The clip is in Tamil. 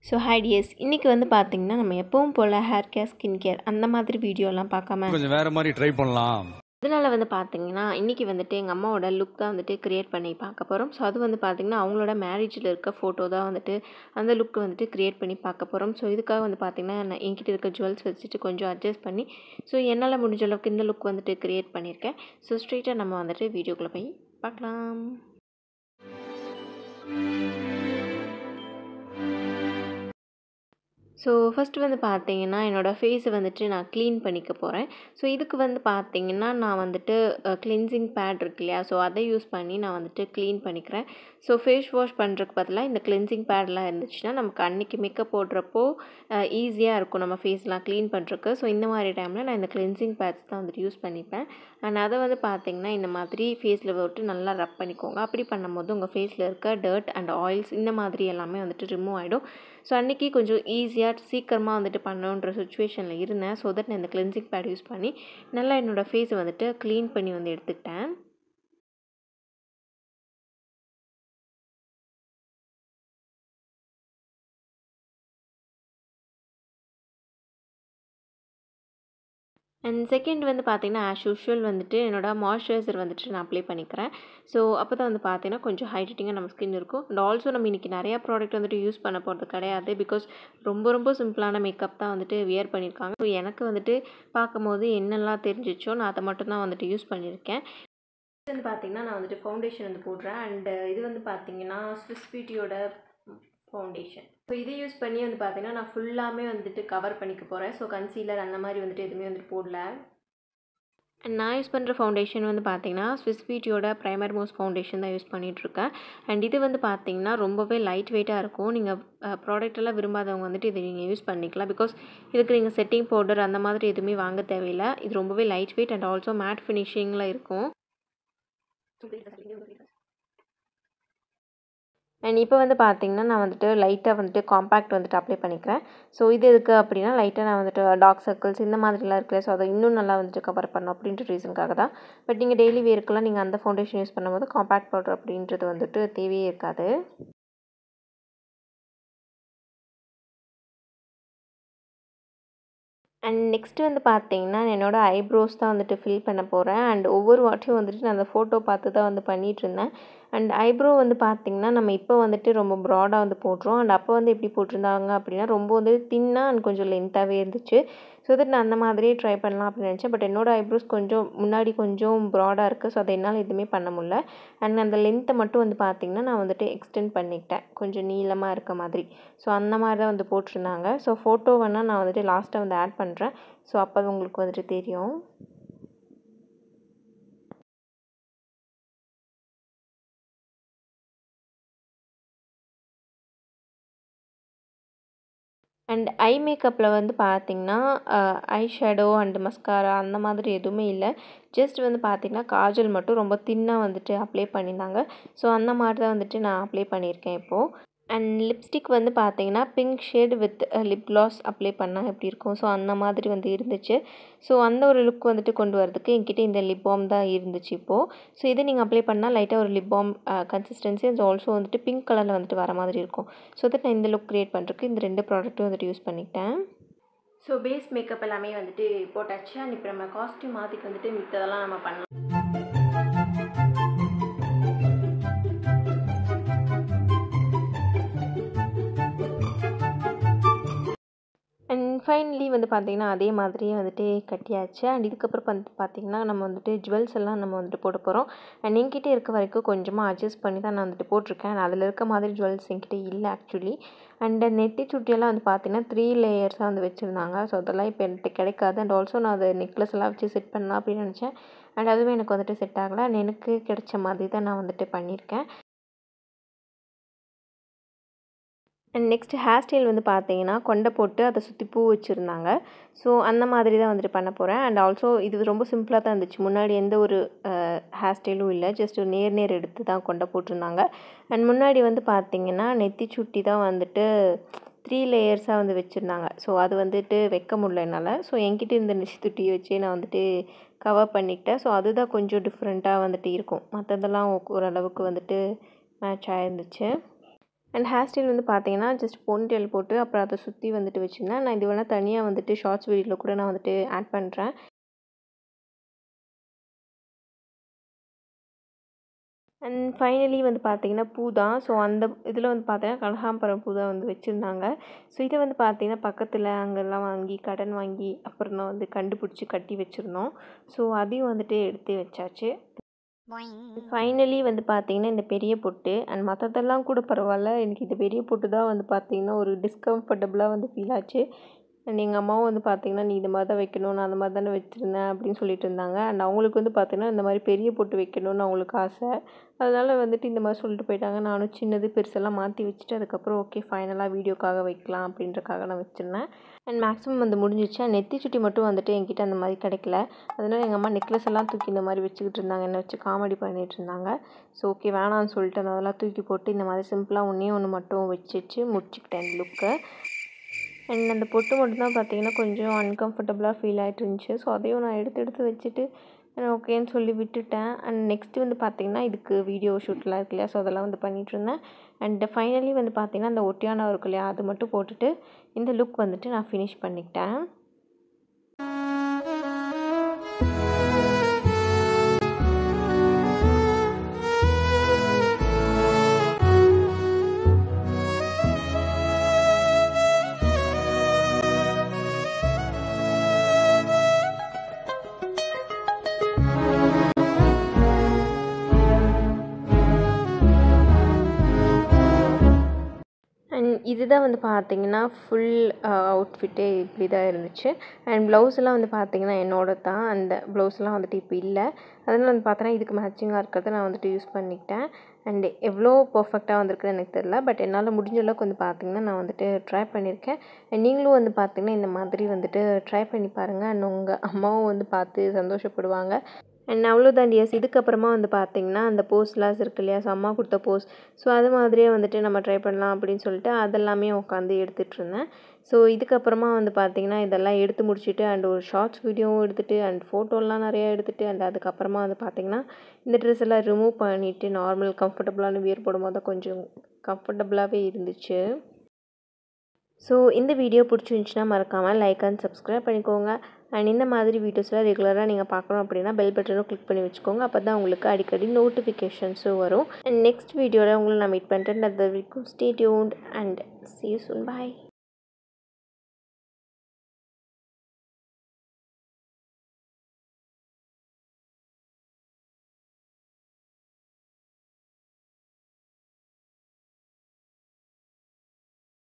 ஸோ ஹைடியஸ் இன்றைக்கி வந்து பார்த்திங்கன்னா நம்ம எப்பவும் போல் ஹேர் கேர் ஸ்கின் கேர் அந்த மாதிரி வீடியோலாம் பார்க்காம கொஞ்சம் வேற மாதிரி ட்ரை பண்ணலாம் அதனால் வந்து பார்த்திங்கன்னா இன்றைக்கி வந்துட்டு எங்கள் அம்மாவோட லுக் தான் வந்துட்டு க்ரியேட் பண்ணி பார்க்க போகிறோம் ஸோ அது வந்து பார்த்திங்கன்னா அவங்களோட மேரேஜில் இருக்க ஃபோட்டோ தான் வந்துட்டு அந்த லுக் வந்துட்டு க்ரியேட் பண்ணி பார்க்க போகிறோம் ஸோ இதுக்காக வந்து பார்த்திங்கன்னா நான் என்கிட்ட இருக்க ஜுவல்ஸ் வச்சுட்டு கொஞ்சம் அட்ஜஸ்ட் பண்ணி ஸோ என்னால் முடிஞ்ச அளவுக்கு இந்த லுக் வந்துட்டு க்ரியேட் பண்ணியிருக்கேன் ஸோ ஸ்ட்ரெயிட்டாக நம்ம வந்துட்டு வீடியோக்குள்ளே போய் பார்க்கலாம் ஸோ ஃபஸ்ட்டு வந்து பார்த்தீங்கன்னா என்னோடய ஃபேஸை வந்துட்டு நான் க்ளீன் பண்ணிக்க போகிறேன் ஸோ இதுக்கு வந்து பார்த்தீங்கன்னா நான் வந்துட்டு கிளென்சிங் பேட் இருக்கு இல்லையா ஸோ அதை யூஸ் பண்ணி நான் வந்துட்டு க்ளீன் பண்ணிக்கிறேன் ஸோ ஃபேஸ் வாஷ் பண்ணுறதுக்கு பதிலாக இந்த கிளென்சிங் பேட்லாம் இருந்துச்சுன்னா நமக்கு அன்றைக்கி மேக்கப் போடுறப்போ ஈஸியாக இருக்கும் நம்ம ஃபேஸ்லாம் க்ளீன் பண்ணுறதுக்கு ஸோ இந்த மாதிரி டைமில் நான் இந்த கிளென்சிங் பேட்ஸ் தான் வந்துட்டு யூஸ் பண்ணிப்பேன் அண்ட் அதை வந்து பார்த்திங்கன்னா இந்த மாதிரி ஃபேஸில் விட்டு நல்லா ரப் பண்ணிக்கோங்க அப்படி பண்ணும்போது உங்கள் ஃபேஸில் இருக்க டர்ட் அண்ட் ஆயில்ஸ் இந்த மாதிரி எல்லாமே வந்துட்டு ரிமூவ் ஆகிடும் ஸோ அன்றைக்கி கொஞ்சம் ஈஸியாக சீக்கிரமாக வந்துட்டு பண்ணணுன்ற சுச்சுவேஷனில் இருந்தேன் ஸோ தட் நான் இந்த கிளென்சிங் பேட் யூஸ் பண்ணி நல்லா என்னோடய ஃபேஸை வந்துட்டு க்ளீன் பண்ணி வந்து எடுத்துக்கிட்டேன் அண்ட் செகண்ட் வந்து பார்த்திங்கன்னா ஆஸ் யூஷுவல் வந்துட்டு என்னோடய மாய்ஸ்சரைசர் வந்துட்டு நான் அப்ளை பண்ணிக்கிறேன் ஸோ அப்போ தான் வந்து பார்த்தீங்கன்னா கொஞ்சம் ஹைட்ரேட்டிங்காக நம்ம ஸ்கின் இருக்கும் அண்ட் ஆல்சோ நம்ம இன்றைக்கி நிறையா ப்ராடக்ட் வந்துட்டு யூஸ் பண்ண போகிறது கிடையாது பிகாஸ் ரொம்ப ரொம்ப சிம்பிளான மேக்கப் தான் வந்துட்டு வியர் பண்ணியிருக்காங்க ஸோ எனக்கு வந்துட்டு பார்க்கும்போது என்னெல்லாம் தெரிஞ்சிச்சோ நான் அதை மட்டும் தான் வந்துட்டு யூஸ் பண்ணியிருக்கேன் வந்து பார்த்திங்கன்னா நான் வந்துட்டு ஃபவுண்டேஷன் வந்து போடுறேன் அண்டு இது வந்து பார்த்திங்கன்னா ஸ்விஸ் பியூட்டியோட ஃபவுண்டேஷன் ஸோ இதை யூஸ் பண்ணி வந்து பார்த்தீங்கன்னா நான் ஃபுல்லாமே வந்துட்டு கவர் பண்ணிக்க போகிறேன் ஸோ கன்சீலர் அந்த மாதிரி வந்துட்டு எதுவுமே வந்துட்டு போடல அண்ட் நான் யூஸ் பண்ணுற ஃபவுண்டேஷன் வந்து பார்த்தீங்கன்னா ஸ்விஸ் பியூட்டியோட ப்ரைமர் மோஸ் ஃபவுண்டேஷன் தான் யூஸ் பண்ணிகிட்ருக்கேன் அண்ட் இது வந்து பார்த்தீங்கன்னா ரொம்பவே லைட் வெயிட்டாக இருக்கும் நீங்கள் ப்ராடக்ட் எல்லாம் விரும்பாதவங்க வந்துட்டு இதை நீங்கள் யூஸ் பண்ணிக்கலாம் பிகாஸ் இதுக்கு நீங்கள் செட்டிங் பவுடர் அந்த மாதிரி எதுவுமே வாங்க தேவையில்லை இது ரொம்பவே light weight and also matte ஃபினிஷிங்கில் இருக்கும் அண்ட் இப்போ வந்து பார்த்திங்கன்னா நான் வந்துட்டு லைட்டாக வந்துட்டு காம்பேக்ட் வந்துட்டு அப்ளை பண்ணிக்கிறேன் ஸோ இது எதுக்கு அப்படின்னா லைட்டாக நான் வந்துட்டு டார்க் சர்க்கிள்ஸ் இந்த மாதிரிலாம் இருக்குது ஸோ அதை இன்னும் நல்லா வந்துட்டு கவர் பண்ணும் அப்படின்ற ரீசனுக்காக தான் பட் நீங்கள் டெய்லி வேருக்கெல்லாம் நீங்கள் அந்த ஃபவுண்டேஷன் யூஸ் பண்ணும்போது காம்பேக்ட் பவுடர் அப்படின்றது வந்துட்டு தேவையே இருக்காது அண்ட் நெக்ஸ்ட்டு வந்து பார்த்தீங்கன்னா என்னோடய ஐப்ரோஸ் தான் வந்துட்டு ஃபில் பண்ண போகிறேன் அண்ட் ஒவ்வொரு வாட்டியும் வந்துட்டு நான் அந்த ஃபோட்டோ பார்த்து தான் வந்து பண்ணிகிட்ருந்தேன் அண்ட் ஐப்ரோ வந்து பார்த்திங்கன்னா நம்ம இப்போ வந்துட்டு ரொம்ப ப்ராடாக வந்து போட்டுரும் அண்ட் அப்போ வந்து எப்படி போட்டிருந்தாங்க அப்படின்னா ரொம்ப வந்து தின்னாக அண்ட் கொஞ்சம் லென்த்தாகவே இருந்துச்சு ஸோ தட் நான் அந்த மாதிரியே ட்ரை பண்ணலாம் அப்படின்னு நினச்சேன் பட் என்னோடய ஐப்ரோஸ் கொஞ்சம் முன்னாடி கொஞ்சம் ப்ராடாக இருக்குது ஸோ அதை என்னால் எதுவுமே பண்ண முடியல அண்ட் அந்த லென்த்தை மட்டும் வந்து பார்த்திங்கன்னா நான் வந்துட்டு எக்ஸ்டெண்ட் பண்ணிக்கிட்டேன் கொஞ்சம் நீளமாக இருக்க மாதிரி ஸோ அந்த மாதிரி தான் வந்து போட்டிருந்தாங்க ஸோ ஃபோட்டோ வேணால் நான் வந்துட்டு லாஸ்ட்டாக வந்து ஆட் பண்ணுறேன் ஸோ அப்போ உங்களுக்கு வந்துட்டு தெரியும் அண்ட் ஐ மேக்கப்பில் வந்து பார்த்திங்கன்னா ஐ ஷேடோ அண்ட் மஸ்காரா அந்த மாதிரி எதுவுமே இல்லை ஜஸ்ட் வந்து பார்த்திங்கன்னா காஜல் மட்டும் ரொம்ப தின்னாக வந்துட்டு அப்ளை பண்ணியிருந்தாங்க ஸோ அந்த மாதிரி தான் வந்துட்டு நான் அப்ளை பண்ணியிருக்கேன் இப்போது அண்ட் லிப்ஸ்டிக் வந்து பார்த்தீங்கன்னா pink shade with lip gloss apply பண்ணால் எப்படி இருக்கும் ஸோ அந்த மாதிரி வந்து இருந்துச்சு ஸோ அந்த ஒரு லுக் வந்துட்டு கொண்டு வரதுக்கு என்கிட்ட இந்த லிப் பாம் தான் இருந்துச்சு இப்போது ஸோ இதை நீங்கள் அப்ளை பண்ணால் லைட்டாக ஒரு lip balm consistency and also வந்துட்டு பிங்க் கலரில் வந்துட்டு வர மாதிரி இருக்கும் ஸோ தட் நான் இந்த லுக் க்ரியேட் பண்ணுறதுக்கு இந்த ரெண்டு ப்ராடக்ட்டும் வந்துட்டு யூஸ் பண்ணிக்கிட்டேன் ஸோ பேஸ் மேக்கப் எல்லாமே வந்துட்டு போட்டாச்சு அண்ட் இப்போ நம்ம காஸ்ட்யூம் மாற்றிக்கு வந்துட்டு மித்ததெல்லாம் நம்ம பண்ணலாம் அண்ட் ஃபைனலி வந்து பார்த்திங்கன்னா அதே மாதிரியே வந்துட்டு கட்டியாச்சு அண்ட் இதுக்கப்புறம் வந்து பார்த்திங்கன்னா நம்ம வந்துட்டு ஜுவல்ஸ் எல்லாம் நம்ம வந்துட்டு போட போகிறோம் அண்ட் என்கிட்ட இருக்க வரைக்கும் கொஞ்சமாக அட்ஜஸ்ட் பண்ணி தான் நான் வந்துட்டு போட்டிருக்கேன் அண்ட் அதில் இருக்க மாதிரி ஜுவல்ஸ் என்கிட்ட இல்லை ஆக்சுவலி அண்ட் நெத்தி சுட்டியெல்லாம் வந்து பார்த்திங்கன்னா த்ரீ லேயர்ஸாக வந்து வச்சுருந்தாங்க ஸோ அதெல்லாம் இப்போ என்கிட்ட கிடைக்காது அண்ட் ஆல்சோ நான் அதை நெக்லஸ் எல்லாம் வச்சு செட் பண்ணலாம் அப்படின்னு நினச்சேன் அண்ட் அதுவே எனக்கு வந்துட்டு செட் ஆகலை அண்ட் எனக்கு கிடைச்ச மாதிரி தான் நான் வந்துட்டு பண்ணியிருக்கேன் அண்ட் நெக்ஸ்ட் ஹேர் ஸ்டைல் வந்து பார்த்தீங்கன்னா கொண்டை போட்டு அதை சுற்றி பூ வச்சுருந்தாங்க ஸோ அந்த மாதிரி தான் வந்துட்டு பண்ண போகிறேன் அண்ட் ஆல்சோ இது ரொம்ப சிம்பிளாக தான் இருந்துச்சு முன்னாடி எந்த ஒரு ஹேர் ஸ்டைலும் இல்லை ஜஸ்ட் ஒரு நேர் நேர் எடுத்து தான் கொண்டை போட்டிருந்தாங்க அண்ட் முன்னாடி வந்து பார்த்திங்கன்னா நெத்தி சுட்டி தான் வந்துட்டு த்ரீ லேயர்ஸாக வந்து வச்சுருந்தாங்க ஸோ அது வந்துட்டு வைக்க முடியல என்னால் ஸோ என்கிட்ட இருந்த நெச்சி துட்டியை வச்சே நான் வந்துட்டு கவர் பண்ணிக்கிட்டேன் ஸோ அதுதான் கொஞ்சம் டிஃப்ரெண்ட்டாக வந்துட்டு இருக்கும் மற்றதெல்லாம் ஓரளவுக்கு வந்துட்டு மேட்ச் ஆயிருந்துச்சு அண்ட் ஹேர் ஸ்டைல் வந்து பார்த்தீங்கன்னா ஜஸ்ட் பொன்டெயில் போட்டு அப்புறம் அதை சுற்றி வந்துட்டு வச்சுருந்தேன் நான் இது வேணால் தனியாக வந்துட்டு ஷார்ட்ஸ் வீடியோவில் கூட நான் வந்துட்டு ஆட் பண்ணுறேன் அண்ட் ஃபைனலி வந்து பார்த்தீங்கன்னா பூ தான் ஸோ அந்த இதில் வந்து பார்த்தீங்கன்னா கனகாம்பரம் பூ தான் வந்து வச்சுருந்தாங்க ஸோ இதை வந்து பார்த்தீங்கன்னா பக்கத்தில் அங்கெல்லாம் வாங்கி கடன் வாங்கி அப்புறம் தான் வந்து கண்டுபிடிச்சி கட்டி வச்சுருந்தோம் ஸோ அதையும் வந்துட்டு எடுத்து வச்சாச்சு ஃபைனலி வந்து பார்த்தீங்கன்னா இந்த பெரிய பொட்டு அண்ட் மற்றதெல்லாம் கூட பரவாயில்ல எனக்கு இந்த பெரிய பொட்டு தான் வந்து பார்த்தீங்கன்னா ஒரு டிஸ்கம்ஃபர்டபுளாக வந்து ஃபீல் ஆச்சு அண்ட் எங்கள் அம்மாவும் வந்து பார்த்தீங்கன்னா நீ இந்த மாதிரி தான் வைக்கணும் நான் அந்த மாதிரி தானே வச்சுருந்தேன் அப்படின்னு சொல்லிட்டு இருந்தாங்க அண்ட் அவங்களுக்கு வந்து பார்த்தீங்கன்னா இந்த மாதிரி பெரிய பொட்டு வைக்கணும்னு அவங்களுக்கு ஆசை அதனால் வந்துட்டு இந்த மாதிரி சொல்லிட்டு போயிட்டாங்க நானும் சின்னது பெருசெல்லாம் மாற்றி வச்சுட்டு அதுக்கப்புறம் ஓகே ஃபைனலாக வீடியோக்காக வைக்கலாம் அப்படின்றக்காக நான் வச்சுருந்தேன் அண்ட் மேக்ஸிமம் வந்து முடிஞ்சிச்சு நெத்தி சுட்டி மட்டும் வந்துட்டு என்கிட்ட அந்த மாதிரி கிடைக்கல அதனால் எங்கள் அம்மா நெக்லஸ் எல்லாம் தூக்கி இந்த மாதிரி வச்சுக்கிட்டு இருந்தாங்க என்னை வச்சு காமெடி பண்ணிகிட்டு இருந்தாங்க ஸோ ஓகே வேணாம்னு சொல்லிட்டு அந்த அதெல்லாம் தூக்கி போட்டு இந்த மாதிரி சிம்பிளாக ஒன்றே ஒன்று மட்டும் வச்சுச்சு முடிச்சுக்கிட்டேன் லுக்கை அண்ட் அந்த பொட்டு மட்டும் தான் பார்த்தீங்கன்னா கொஞ்சம் அன்கம்ஃபர்டபுளாக ஃபீல் ஆகிட்டு இருந்துச்சு ஸோ அதையும் நான் எடுத்து எடுத்து வச்சுட்டு ஓகேன்னு சொல்லி விட்டுட்டேன் அண்ட் நெக்ஸ்ட்டு வந்து பார்த்திங்கன்னா இதுக்கு வீடியோ ஷூட்லாம் இருக்கு இல்லையா ஸோ அதெல்லாம் வந்து பண்ணிகிட்டு இருந்தேன் அண்ட் ஃபைனலி வந்து பார்த்திங்கன்னா அந்த ஒட்டியானம் இருக்கு இல்லையா அது மட்டும் போட்டுட்டு இந்த லுக் வந்துட்டு நான் ஃபினிஷ் பண்ணிக்கிட்டேன் அண்ட் இதுதான் வந்து பார்த்தீங்கன்னா ஃபுல் அவுட்ஃபிட்டே இப்படி தான் இருந்துச்சு அண்ட் ப்ளவுஸ்லாம் வந்து பார்த்தீங்கன்னா என்னோட தான் அந்த ப்ளவுஸ்லாம் வந்துட்டு இப்போ இல்லை அதனால் வந்து பார்த்தோன்னா இதுக்கு மேட்சிங்காக இருக்கிறத நான் வந்துட்டு யூஸ் பண்ணிக்கிட்டேன் அண்ட் எவ்வளோ பர்ஃபெக்டாக வந்திருக்குன்னு எனக்கு தெரில பட் என்னால் முடிஞ்ச அளவுக்கு வந்து பார்த்திங்கன்னா நான் வந்துட்டு ட்ரை பண்ணியிருக்கேன் அண்ட் நீங்களும் வந்து பார்த்திங்கன்னா இந்த மாதிரி வந்துட்டு ட்ரை பண்ணி பாருங்கள் அண்ட் உங்கள் அம்மாவும் வந்து பார்த்து சந்தோஷப்படுவாங்க அண்ட் அவ்வளோதான் டியர்ஸ் இதுக்கப்புறமா வந்து பார்த்திங்கன்னா அந்த போஸ்ட்லாம் இருக்கு இல்லையா ஸோ அம்மா கொடுத்த போஸ் ஸோ அது மாதிரியே வந்துட்டு நம்ம ட்ரை பண்ணலாம் அப்படின்னு சொல்லிட்டு அதெல்லாமே உட்காந்து எடுத்துகிட்டு இருந்தேன் ஸோ இதுக்கப்புறமா வந்து பார்த்திங்கன்னா இதெல்லாம் எடுத்து முடிச்சுட்டு அண்ட் ஒரு ஷார்ட்ஸ் வீடியோவும் எடுத்துகிட்டு அண்ட் ஃபோட்டோலாம் நிறையா எடுத்துகிட்டு அண்ட் அதுக்கப்புறமா வந்து பார்த்திங்கன்னா இந்த ட்ரெஸ் எல்லாம் ரிமூவ் பண்ணிவிட்டு நார்மல் கம்ஃபர்டபுளான வியர் போடும்போது கொஞ்சம் கம்ஃபர்டபுளாகவே இருந்துச்சு ஸோ இந்த வீடியோ பிடிச்சிருந்துச்சின்னா மறக்காமல் லைக் அண்ட் சப்ஸ்கிரைப் பண்ணிக்கோங்க அண்ட் இந்த மாதிரி வீடியோஸ்லாம் ரெகுலராக நீங்கள் பார்க்கணும் அப்படின்னா பெல் பட்டனும் கிளிக் பண்ணி வச்சுக்கோங்க அப்போ தான் உங்களுக்கு அடிக்கடி நோட்டிஃபிகேஷன்ஸும் வரும் அண்ட் நெக்ஸ்ட் வீடியோவில் உங்களை நான் மீட் பண்ணுறேன் அது வரைக்கும் stay tuned and see you soon bye